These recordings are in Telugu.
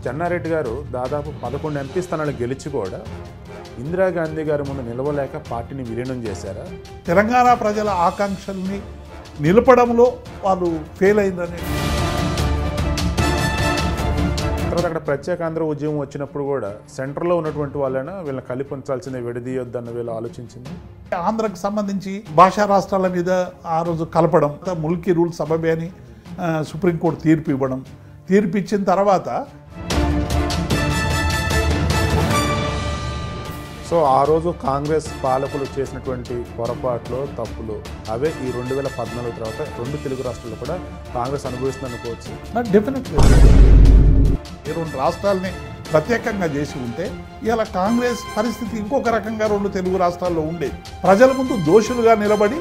చెన్నారెడ్డి గారు దాదాపు పదకొండు ఎంపీ స్థానాలు గెలిచి కూడా ఇందిరాగాంధీ గారి ముందు నిలవలేక పార్టీని విలీనం చేశారా తెలంగాణ ప్రజల ఆకాంక్షల్ని నిలపడంలో వాళ్ళు ఫెయిల్ అయిందని తర్వాత అక్కడ ప్రత్యేక ఆంధ్ర ఉద్యమం వచ్చినప్పుడు కూడా సెంటర్లో ఉన్నటువంటి వాళ్ళైనా వీళ్ళని కలిపి ఉంచాల్సిందే విడదీయొద్దన్న వీళ్ళు ఆలోచించింది ఆంధ్రకు సంబంధించి భాషా రాష్ట్రాల మీద ఆ రోజు కలపడం ముల్కీ రూల్ సబబే అని ఆ, సుప్రీంకోర్టు తీర్పు ఇవ్వడం తీర్పు ఇచ్చిన తర్వాత సో ఆ రోజు కాంగ్రెస్ పాలకులు చేసినటువంటి పొరపాట్లు తప్పులు అవే ఈ రెండు వేల పద్నాలుగు తర్వాత రెండు తెలుగు రాష్ట్రాల్లో కూడా కాంగ్రెస్ అనుభవిస్తుంది అనుకోవచ్చు డెఫినెట్లీ ఈ రెండు రాష్ట్రాలని ప్రత్యేకంగా చేసి ఉంటే ఇలా కాంగ్రెస్ పరిస్థితి ఇంకొక రకంగా రెండు తెలుగు రాష్ట్రాల్లో ఉండేది ప్రజల ముందు దోషులుగా నిలబడి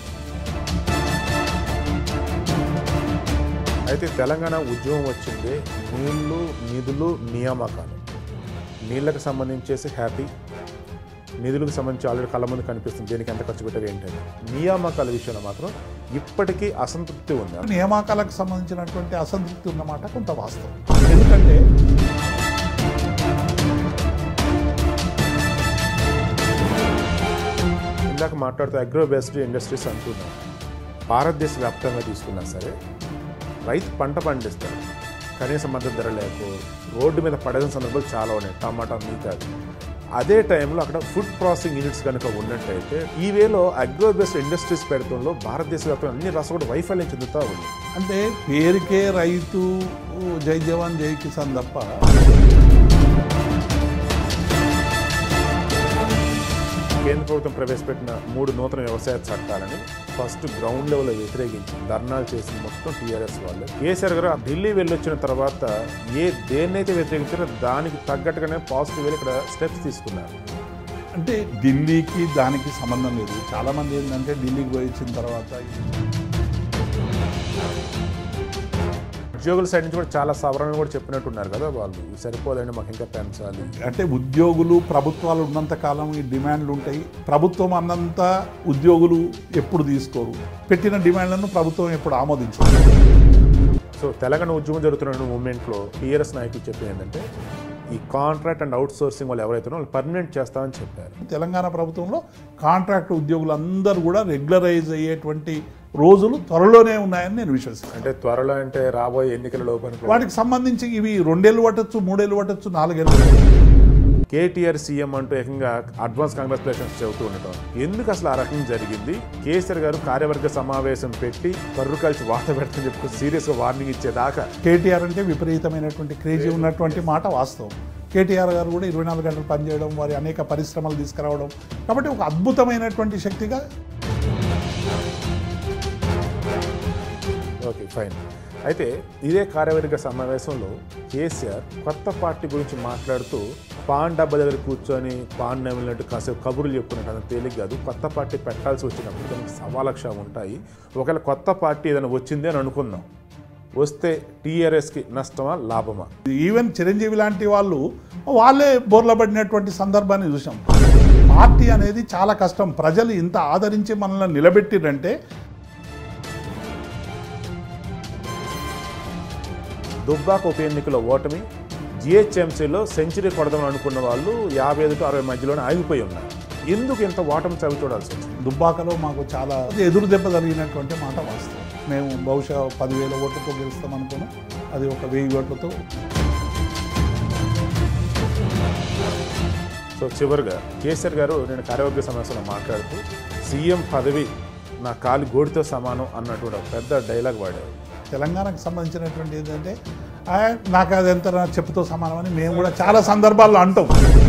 అయితే తెలంగాణ ఉద్యమం వచ్చింది నీళ్లు నిధులు నియామకాలు నీళ్ళకి సంబంధించేసి హ్యాపీ నిధులకు సంబంధించి ఆల్రెడీ కళ్ళ ముందు కనిపిస్తుంది దేనికి ఎంత ఖర్చు పెట్టారు ఏంటంటే నియామకాల విషయంలో మాత్రం ఇప్పటికీ అసంతృప్తి ఉంది నియామకాలకు సంబంధించినటువంటి అసంతృప్తి ఉన్నమాట కొంత వాస్తవం ఎందుకంటే ఇందాక మాట్లాడుతూ అగ్రో బేస్డ్ ఇండస్ట్రీస్ అంటున్నాం భారతదేశ వ్యాప్తంగా తీసుకున్నా సరే రైతు పంట పండిస్తారు కనీస మద్దతు ధర లేకు రోడ్డు మీద పడేసిన సందర్భాలు చాలా ఉన్నాయి టమాటా మిగతాది అదే టైంలో అక్కడ ఫుడ్ ప్రాసెసింగ్ యూనిట్స్ కనుక ఉన్నట్టయితే ఈ వేలో అగ్రో బేస్డ్ ఇండస్ట్రీస్ పెడతంలో భారతదేశ వ్యాప్తంగా అన్ని రాష్ట్రాలు కూడా వైఫల్యం చెందుతూ ఉంది అంటే పేరుకే రైతు జై జవాన్ జై కిసాన్ తప్ప కేంద్ర ప్రభుత్వం ప్రవేశపెట్టిన మూడు నూతన వ్యవసాయ చట్టాలని ఫస్ట్ గ్రౌండ్ లెవెల్లో వ్యతిరేకించి ధర్నాలు చేసిన మొత్తం టీఆర్ఎస్ వాళ్ళు కేసీఆర్ గారు ఢిల్లీ వెళ్ళొచ్చిన తర్వాత ఏ దేన్నైతే వ్యతిరేకించారో దానికి తగ్గట్టుగానే పాజిటివ్ ఇక్కడ స్టెప్స్ తీసుకున్నారు అంటే ఢిల్లీకి దానికి సంబంధం లేదు చాలా మంది ఏంటంటే ఢిల్లీకి పోయి వచ్చిన తర్వాత ఉద్యోగుల సైడ్ నుంచి కూడా చాలా సవరణలు కూడా చెప్పినట్టున్నారు కదా వాళ్ళు "ఇవి సరిపోదండి మాకు ఇంకా పెంచాలి అంటే ఉద్యోగులు ప్రభుత్వాలు ఉన్నంత కాలం ఈ డిమాండ్లు ఉంటాయి ప్రభుత్వం అన్నంత ఉద్యోగులు ఎప్పుడు తీసుకోరు పెట్టిన డిమాండ్లను ప్రభుత్వం ఎప్పుడు ఆమోదించదు సో తెలంగాణ ఉద్యమం జరుగుతున్న మూమెంట్లో టీఆర్ఎస్ నాయకులు చెప్పింది ఏంటంటే ఈ కాంట్రాక్ట్ అండ్ అవుట్ సోర్సింగ్ వాళ్ళు ఎవరైతే వాళ్ళు పర్మనెంట్ చేస్తామని చెప్పారు తెలంగాణ ప్రభుత్వంలో కాంట్రాక్ట్ ఉద్యోగులు అందరూ కూడా రెగ్యులరైజ్ అయ్యేటువంటి రోజులు త్వరలోనే ఉన్నాయని నేను విశ్వసిస్తాను అంటే త్వరలో అంటే రాబోయే ఎన్నికల లోపు అనుకో- వాటికి సంబంధించి ఇవి రెండేళ్ళు పట్టచ్చు మూడేళ్ళు పట్టచ్చు నాలుగేళ్ళు పట్టచ్చు కేటీఆర్ సీఎం అంటూ ఏకంగా అడ్వాన్స్ కంగ్రాచులేషన్స్ చెబుతూ ఉండటం ఎందుకు అసలు ఆ రకం జరిగింది కేసీఆర్ గారు కార్యవర్గ సమావేశం పెట్టి కర్రు కలిసి వాత పెడతాని చెప్పి సీరియస్గా వార్నింగ్ ఇచ్చేదాకా కేటీఆర్ అంటే విపరీతమైనటువంటి క్రేజీ ఉన్నటువంటి మాట వాస్తవం కేటీఆర్ గారు కూడా ఇరవై నాలుగు గంటలు పనిచేయడం వారి అనేక పరిశ్రమలు తీసుకురావడం కాబట్టి ఒక అద్భుతమైనటువంటి శక్తిగా ఓకే ఫైన్ అయితే ఇదే కార్యవర్గ సమావేశంలో కేసీఆర్ కొత్త పార్టీ గురించి మాట్లాడుతూ పాన్ డబ్బా దగ్గర కూర్చొని పాన్ నమిలినట్టు కాసేపు కబుర్లు చెప్పుకున్నట్టు అంత తేలిక కాదు కొత్త పార్టీ పెట్టాల్సి వచ్చినప్పుడు దానికి సవాలక్ష ఉంటాయి ఒకవేళ కొత్త పార్టీ ఏదైనా వచ్చింది అని అనుకుందాం వస్తే టీఆర్ఎస్కి నష్టమా లాభమా ఈవెన్ చిరంజీవి లాంటి వాళ్ళు వాళ్ళే బోర్ల పడినటువంటి సందర్భాన్ని చూసాం పార్టీ అనేది చాలా కష్టం ప్రజలు ఇంత ఆదరించి మనల్ని నిలబెట్టిరంటే దుబ్బాక ఉప ఎన్నికలో ఓటమి జిహెచ్ఎంసీలో సెంచరీ కొడదామని అనుకున్న వాళ్ళు యాభై ఐదు టు అరవై మధ్యలోనే ఆగిపోయి ఉన్నారు ఎందుకు ఇంత ఓటమి చవి చూడాల్సి వచ్చింది దుబ్బాకలో మాకు చాలా ఎదురు దెబ్బ జరిగినటువంటి మాట వాస్తవం మేము బహుశా పదివేల ఓట్లతో గెలుస్తాం అనుకున్నాం అది ఒక వెయ్యి ఓట్లతో సో చివరిగా కేసీఆర్ గారు నేను కార్యవర్గ సమావేశంలో మాట్లాడుతూ సీఎం పదవి నా కాలి గోడితో సమానం అన్నటువంటి ఒక పెద్ద డైలాగ్ వాడారు తెలంగాణకు సంబంధించినటువంటి ఏంటంటే "ఆ, నాకు అది ఎంత నా చెప్పుతో సమానం అని మేము కూడా చాలా సందర్భాల్లో అంటాం